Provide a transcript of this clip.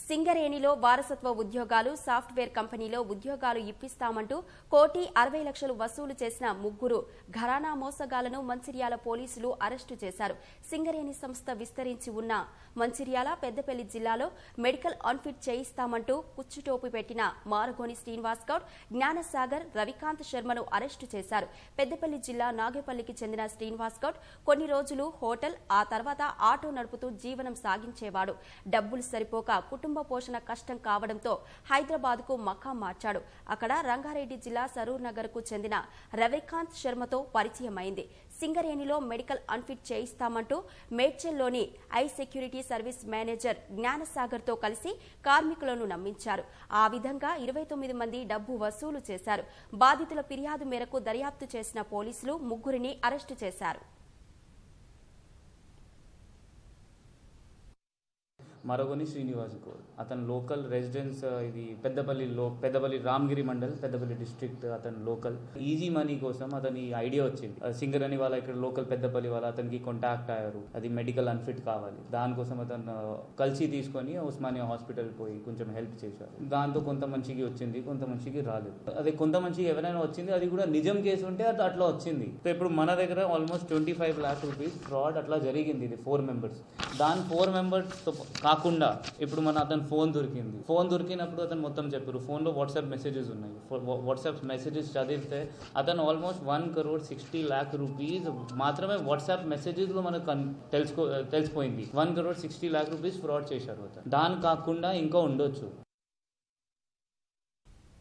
సింగరేణిలో వారసత్వ ఉద్యోగాలు సాఫ్ట్వేర్ కంపెనీలో ఉద్యోగాలు ఇప్పిస్తామంటూ కోటి అరవై లక్షలు వసూలు చేసిన ముగ్గురు ఘరానా మోసగాలను మంచిర్యాల పోలీసులు అరెస్టు చేశారు సింగరేణి సంస్థ విస్తరించి ఉన్న మంచిర్యాల పెద్దపల్లి జిల్లాలో మెడికల్ ఆన్ఫిట్ చేయిస్తామంటూ కుచ్చుటోపు పెట్టిన మారగోని శ్రీనివాస్ గౌడ్ జ్ఞానసాగర్ రవికాంత్ శర్మను అరెస్టు చేశారు పెద్దపల్లి జిల్లా నాగేపల్లికి చెందిన శ్రీనివాస్ గౌడ్ కొన్ని రోజులు హోటల్ ఆ తర్వాత ఆటో నడుపుతూ జీవనం సాగించేవాడు డబ్బులు సరిపోక కుటుంబ పోషణ కష్టం కావడంతో హైదరాబాద్ కు మకాం మార్చాడు అక్కడ రంగారెడ్డి జిల్లా సరూర్ నగర్ కు చెందిన రవికాంత్ శర్మతో పరిచయం అయింది సింగరేణిలో మెడికల్ అన్ఫిట్ చేయిస్తామంటూ మేడ్చల్లోని I security service manager Gnanasagar తో కలిసి కార్మికులను నమ్మించారు ఆ విధంగా ఇరవై తొమ్మిది మంది డబ్బు వసూలు చేశారు బాధితుల ఫిర్యాదు మేరకు దర్యాప్తు చేసిన పోలీసులు ముగ్గురిని అరెస్టు చేశారు మరొకని శ్రీనివాస్ గౌడ్ అతను లోకల్ రెసిడెన్స్ ఇది పెద్దపల్లి లో పెద్దపల్లి రామగిరి మండల్ పెద్దపల్లి డిస్ట్రిక్ట్ అతను లోకల్ ఈజీ మనీ కోసం అతని ఐడియా వచ్చింది ఆ సింగర్ అని వాళ్ళ ఇక్కడ లోకల్ పెద్దపల్లి వాళ్ళ అతనికి కాంటాక్ట్ అయ్యారు అది మెడికల్ అన్ఫిట్ కావాలి దానికోసం అతను కలిసి తీసుకొని ఉస్మానియా హాస్పిటల్ పోయి కొంచెం హెల్ప్ చేశారు దాంతో కొంత మంచికి వచ్చింది కొంత మంచికి రాలేదు అదే కొంత మంచికి ఎవరైనా వచ్చింది అది కూడా నిజం కేసు ఉంటే అది అట్లా వచ్చింది సో ఇప్పుడు మన దగ్గర almost twenty five lakh rupees fraud అట్లా జరిగింది ఇది ఫోర్ మెంబర్స్ దాని ఫోర్ మెంబర్స్ కాకుండా ఇప్పుడు మన అతని ఫోన్ దొరికింది ఫోన్ దొరికినప్పుడు అతను మొత్తం చెప్పారు ఫోన్లో వాట్సాప్ మెసేజెస్ ఉన్నాయి వాట్సాప్ మెసేజెస్ చదివితే అతను almost one crore sixty lakh rupees మాత్రమే వాట్సాప్ మెసేజెస్లో మనకు కన్- తెలుసుకో తెలిసిపోయింది one crore sixty lakh rupees fraud చేశారు అతను దాని కాకుండా ఇంకా ఉండొచ్చు